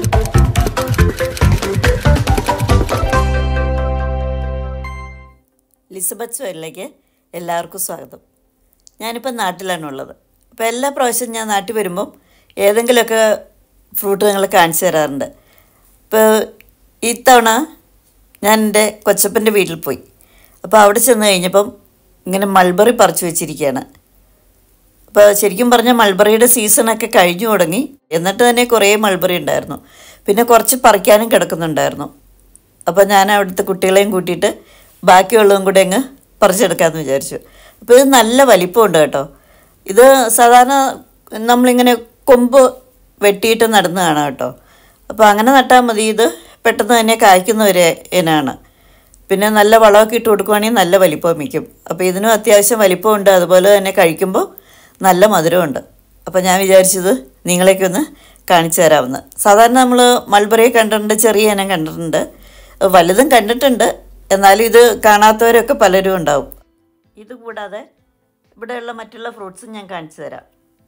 ലിസബത്ത് സ്വയലിലേക്ക് എല്ലാവർക്കും സ്വാഗതം ഞാനിപ്പോൾ നാട്ടിലാണുള്ളത് അപ്പോൾ എല്ലാ പ്രാവശ്യവും ഞാൻ നാട്ടിൽ വരുമ്പം ഏതെങ്കിലുമൊക്കെ ഫ്രൂട്ട് നിങ്ങൾ കാണിച്ചു തരാറുണ്ട് ഇപ്പോൾ ഇത്തവണ ഞാൻ എൻ്റെ കൊച്ചപ്പൻ്റെ വീട്ടിൽ പോയി അപ്പോൾ അവിടെ ചെന്ന് കഴിഞ്ഞപ്പം ഇങ്ങനെ മൾബറി പറിച്ചു വെച്ചിരിക്കുകയാണ് അപ്പോൾ ശരിക്കും പറഞ്ഞാൽ മൾബറിയുടെ സീസണൊക്കെ കഴിഞ്ഞു തുടങ്ങി എന്നിട്ട് തന്നെ കുറേ മൾബറി ഉണ്ടായിരുന്നു പിന്നെ കുറച്ച് പറിക്കാനും കിടക്കുന്നുണ്ടായിരുന്നു അപ്പോൾ ഞാൻ അവിടുത്തെ കുട്ടികളെയും കൂട്ടിയിട്ട് ബാക്കിയുള്ളതും കൂടെ അങ്ങ് പറിച്ചെടുക്കാമെന്ന് വിചാരിച്ചു അപ്പോൾ ഇത് നല്ല വലിപ്പമുണ്ട് കേട്ടോ ഇത് സാധാരണ നമ്മളിങ്ങനെ കൊമ്പ് വെട്ടിയിട്ട് നടുന്നതാണ് കേട്ടോ അപ്പോൾ അങ്ങനെ നട്ടാൽ മതി ഇത് പെട്ടെന്ന് തന്നെ കായ്ക്കുന്ന ഒരു ഇനാണ് പിന്നെ നല്ല വളമൊക്കെ ഇട്ട് കൊടുക്കുവാണെങ്കിൽ നല്ല വലിപ്പം മിക്കും അപ്പോൾ ഇതിനും അത്യാവശ്യം വലിപ്പമുണ്ട് അതുപോലെ തന്നെ കഴിക്കുമ്പോൾ നല്ല മധുരമുണ്ട് അപ്പോൾ ഞാൻ വിചാരിച്ചത് നിങ്ങളേക്ക് ഒന്ന് കാണിച്ചു തരാമെന്ന് സാധാരണ നമ്മൾ മൾബറിയെ കണ്ടിട്ടുണ്ട് ചെറിയ ഇനം കണ്ടിട്ടുണ്ട് വലുതും കണ്ടിട്ടുണ്ട് എന്നാലും ഇത് കാണാത്തവരൊക്കെ പലരും ഉണ്ടാവും ഇത് കൂടാതെ ഇവിടെയുള്ള മറ്റുള്ള ഫ്രൂട്ട്സും ഞാൻ കാണിച്ചു തരാം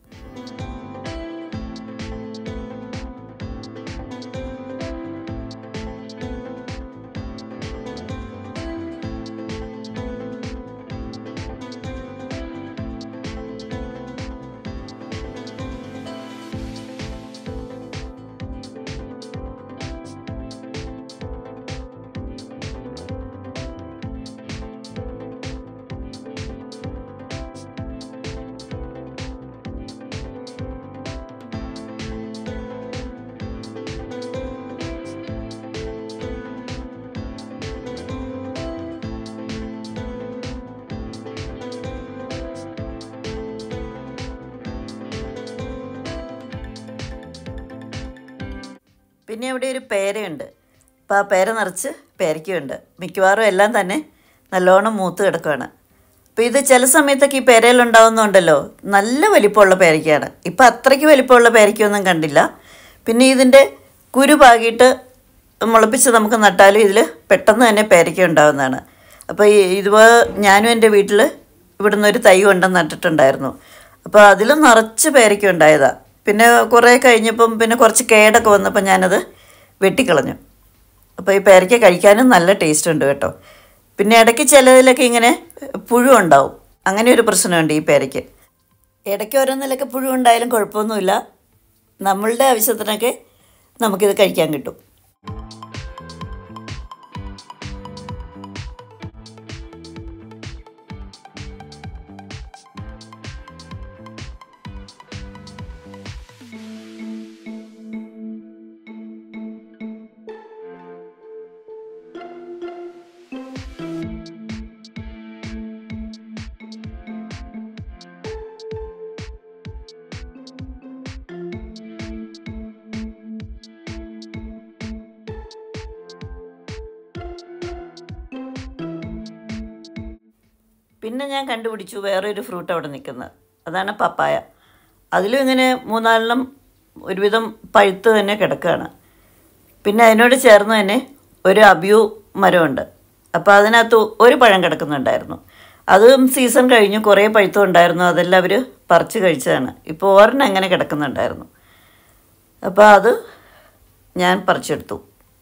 പിന്നെ ഇവിടെ ഒരു പേരയുണ്ട് അപ്പോൾ ആ പേര നിറച്ച് പേരയ്ക്കുണ്ട് മിക്കവാറും എല്ലാം തന്നെ നല്ലോണം മൂത്ത് കിടക്കുകയാണ് അപ്പോൾ ഇത് ചില സമയത്തൊക്കെ ഈ പേരയിലുണ്ടാവുന്നുണ്ടല്ലോ നല്ല വലിപ്പമുള്ള പേരയ്ക്കാണ് ഇപ്പം അത്രയ്ക്ക് വലിപ്പമുള്ള പേരയ്ക്കൊന്നും കണ്ടില്ല പിന്നെ ഇതിൻ്റെ കുരു പാകിയിട്ട് മുളപ്പിച്ച് നമുക്ക് നട്ടാലും ഇതിൽ പെട്ടെന്ന് തന്നെ പേരയ്ക്ക ഉണ്ടാവുന്നതാണ് അപ്പോൾ ഈ ഇതുപോലെ ഞാനും എൻ്റെ വീട്ടിൽ ഇവിടുന്ന് ഒരു തൈ കൊണ്ട് നട്ടിട്ടുണ്ടായിരുന്നു അപ്പോൾ അതിലും നിറച്ച് പേരയ്ക്ക ഉണ്ടായതാണ് പിന്നെ കുറേ കഴിഞ്ഞപ്പം പിന്നെ കുറച്ച് കേടൊക്കെ വന്നപ്പോൾ ഞാനത് വെട്ടിക്കളഞ്ഞു അപ്പോൾ ഈ പേരയ്ക്ക കഴിക്കാനും നല്ല ടേസ്റ്റ് ഉണ്ട് കേട്ടോ പിന്നെ ഇടയ്ക്ക് ചിലതിലൊക്കെ ഇങ്ങനെ പുഴു ഉണ്ടാവും അങ്ങനെ ഒരു പ്രശ്നമുണ്ട് ഈ പേരയ്ക്ക് ഇടയ്ക്ക് ഓരോന്നിലൊക്കെ പുഴു ഉണ്ടായാലും കുഴപ്പമൊന്നുമില്ല നമ്മളുടെ ആവശ്യത്തിനൊക്കെ നമുക്കിത് കഴിക്കാൻ കിട്ടും പിന്നെ ഞാൻ കണ്ടുപിടിച്ചു വേറൊരു ഫ്രൂട്ട് അവിടെ നിൽക്കുന്നത് അതാണ് പപ്പായ അതിലും ഇങ്ങനെ മൂന്നാലെണ്ണം ഒരുവിധം പഴുത്ത് തന്നെ കിടക്കുകയാണ് പിന്നെ അതിനോട് ചേർന്ന് തന്നെ ഒരു അബ്യൂ മരമുണ്ട് അപ്പോൾ അതിനകത്ത് ഒരു പഴം കിടക്കുന്നുണ്ടായിരുന്നു അതും സീസൺ കഴിഞ്ഞു കുറേ പഴുത്തം ഉണ്ടായിരുന്നു അതെല്ലാം അവർ പറിച്ച് കഴിച്ചതാണ് ഇപ്പോൾ ഒരെണ്ണം അങ്ങനെ കിടക്കുന്നുണ്ടായിരുന്നു അപ്പോൾ അത് ഞാൻ പറിച്ചെടുത്തു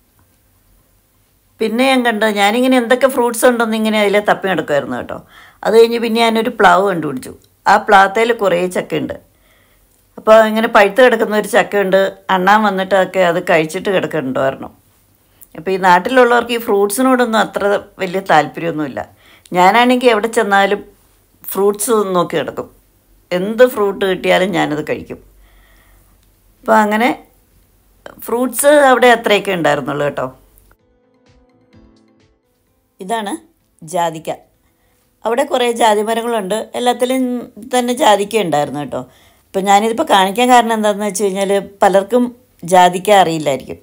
പിന്നെ ഞാൻ കണ്ടത് ഞാനിങ്ങനെ എന്തൊക്കെ ഫ്രൂട്ട്സ് ഉണ്ടെന്ന് ഇങ്ങനെ അതിൽ തപ്പി നടക്കുമായിരുന്നു കേട്ടോ അത് കഴിഞ്ഞ് പിന്നെ ഞാനൊരു പ്ലാവ് കണ്ടുപിടിച്ചു ആ പ്ലാത്തേൽ കുറേ ചക്കയുണ്ട് അപ്പോൾ ഇങ്ങനെ പഴുത്ത് കിടക്കുന്ന ഒരു ചക്കയുണ്ട് അണ്ണാൻ വന്നിട്ട് ഒക്കെ അത് കഴിച്ചിട്ട് കിടക്കുന്നുണ്ടായിരുന്നു അപ്പോൾ ഈ നാട്ടിലുള്ളവർക്ക് ഈ ഫ്രൂട്ട്സിനോടൊന്നും അത്ര വലിയ താല്പര്യമൊന്നുമില്ല ഞാനാണെങ്കിൽ എവിടെ ചെന്നാലും ഫ്രൂട്ട്സ് നോക്കി കിടക്കും എന്ത് ഫ്രൂട്ട് കിട്ടിയാലും ഞാനത് കഴിക്കും അപ്പോൾ അങ്ങനെ ഫ്രൂട്ട്സ് അവിടെ അത്രയൊക്കെ ഉണ്ടായിരുന്നുള്ളൂ കേട്ടോ ഇതാണ് ജാതിക്ക അവിടെ കുറേ ജാതി മരങ്ങളുണ്ട് എല്ലാത്തിലും തന്നെ ജാതിക്ക ഉണ്ടായിരുന്നു കേട്ടോ ഇപ്പം ഞാനിതിപ്പോൾ കാണിക്കാൻ കാരണം എന്താണെന്ന് വെച്ച് കഴിഞ്ഞാൽ പലർക്കും ജാതിക്ക അറിയില്ലായിരിക്കും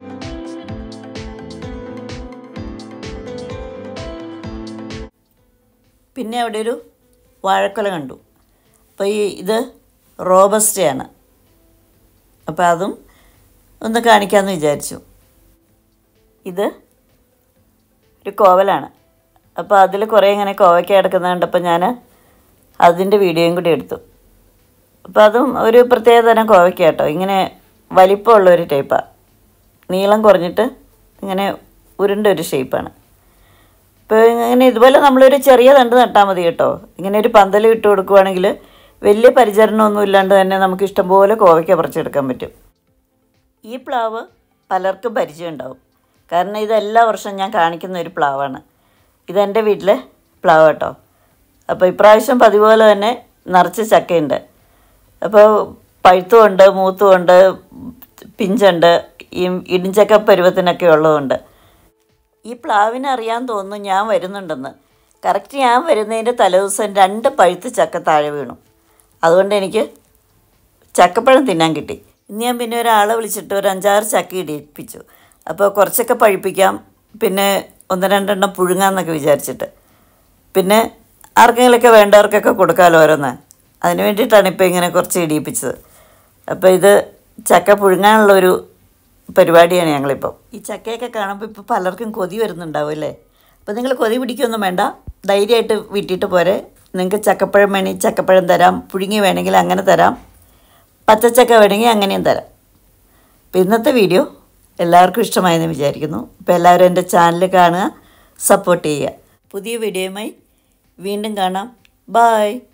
പിന്നെ അവിടെ ഒരു വാഴക്കൊല കണ്ടു അപ്പോൾ ഈ ഇത് റോബസ്റ്റയാണ് അപ്പോൾ അതും ഒന്ന് കാണിക്കാമെന്ന് വിചാരിച്ചു ഇത് ഒരു കോവലാണ് അപ്പോൾ അതിൽ കുറേ ഇങ്ങനെ കോവയ്ക്ക കിടക്കുന്നത് കണ്ടപ്പോൾ ഞാൻ അതിൻ്റെ വീഡിയോയും കൂടി എടുത്തു അപ്പോൾ അതും ഒരു പ്രത്യേക തരം കോവയ്ക്ക കേട്ടോ ഇങ്ങനെ വലിപ്പമുള്ള ഒരു ടൈപ്പാണ് നീളം കുറഞ്ഞിട്ട് ഇങ്ങനെ ഉരുണ്ട ഒരു ഷേപ്പാണ് ഇപ്പോൾ ഇങ്ങനെ ഇതുപോലെ നമ്മളൊരു ചെറിയ തണ്ട് നട്ടാൽ മതി കേട്ടോ ഇങ്ങനെ ഒരു പന്തൽ ഇട്ട് കൊടുക്കുവാണെങ്കിൽ വലിയ പരിചരണമൊന്നും ഇല്ലാണ്ട് തന്നെ നമുക്ക് ഇഷ്ടംപോലെ കോവയ്ക്ക പറിച്ചെടുക്കാൻ പറ്റും ഈ പ്ലാവ് പലർക്കും പരിചയം ഉണ്ടാവും കാരണം ഇത് എല്ലാ വർഷവും ഞാൻ കാണിക്കുന്ന ഒരു പ്ലാവാണ് ഇതെൻ്റെ വീട്ടിലെ പ്ലാവ് കേട്ടോ അപ്പോൾ ഇപ്രാവശ്യം പതിവ് പോലെ തന്നെ നിറച്ച് ചക്കയുണ്ട് അപ്പോൾ പഴുത്തുമുണ്ട് മൂത്തുമുണ്ട് പിഞ്ചുണ്ട് ഈ ഇടിഞ്ചക്ക പരുവത്തിനൊക്കെ ഉള്ളതുണ്ട് ഈ പ്ലാവിനെ അറിയാൻ തോന്നുന്നു ഞാൻ വരുന്നുണ്ടെന്ന് കറക്റ്റ് ഞാൻ വരുന്നതിൻ്റെ തലേദിവസം രണ്ട് പഴുത്ത് ചക്ക താഴെ വീണു അതുകൊണ്ട് എനിക്ക് ചക്കപ്പഴം തിന്നാൻ കിട്ടി ഇന്ന് ഞാൻ പിന്നെ ഒരാളെ വിളിച്ചിട്ട് ഒരു അഞ്ചാറ് ചക്ക ഇടിപ്പിച്ചു അപ്പോൾ കുറച്ചൊക്കെ പഴിപ്പിക്കാം പിന്നെ ഒന്ന് രണ്ടെണ്ണം പുഴുങ്ങാന്നൊക്കെ വിചാരിച്ചിട്ട് പിന്നെ ആർക്കെങ്കിലുമൊക്കെ വേണ്ടവർക്കൊക്കെ കൊടുക്കാമല്ലോ ഓരോന്ന് അതിന് വേണ്ടിയിട്ടാണ് ഇപ്പോൾ ഇങ്ങനെ കുറച്ച് ഇടിയിപ്പിച്ചത് അപ്പോൾ ഇത് ചക്ക പുഴുങ്ങാനുള്ള ഒരു പരിപാടിയാണ് ഞങ്ങളിപ്പോൾ ഈ ചക്കയൊക്കെ കാണുമ്പോൾ ഇപ്പോൾ പലർക്കും കൊതി വരുന്നുണ്ടാവും അല്ലേ അപ്പോൾ നിങ്ങൾ കൊതി പിടിക്കൊന്നും വേണ്ട ധൈര്യമായിട്ട് വീട്ടിയിട്ട് പോരെ നിങ്ങൾക്ക് ചക്കപ്പഴം വേണമെങ്കിൽ ചക്കപ്പഴം തരാം പുഴുങ്ങി വേണമെങ്കിൽ അങ്ങനെ തരാം പച്ചച്ചക്ക വേണമെങ്കിൽ അങ്ങനെയും തരാം അപ്പോൾ ഇന്നത്തെ വീഡിയോ എല്ലാവർക്കും ഇഷ്ടമായെന്ന് വിചാരിക്കുന്നു അപ്പോൾ എല്ലാവരും എൻ്റെ ചാനൽ കാണുക സപ്പോർട്ട് ചെയ്യുക പുതിയ വീഡിയോയുമായി വീണ്ടും കാണാം ബായ്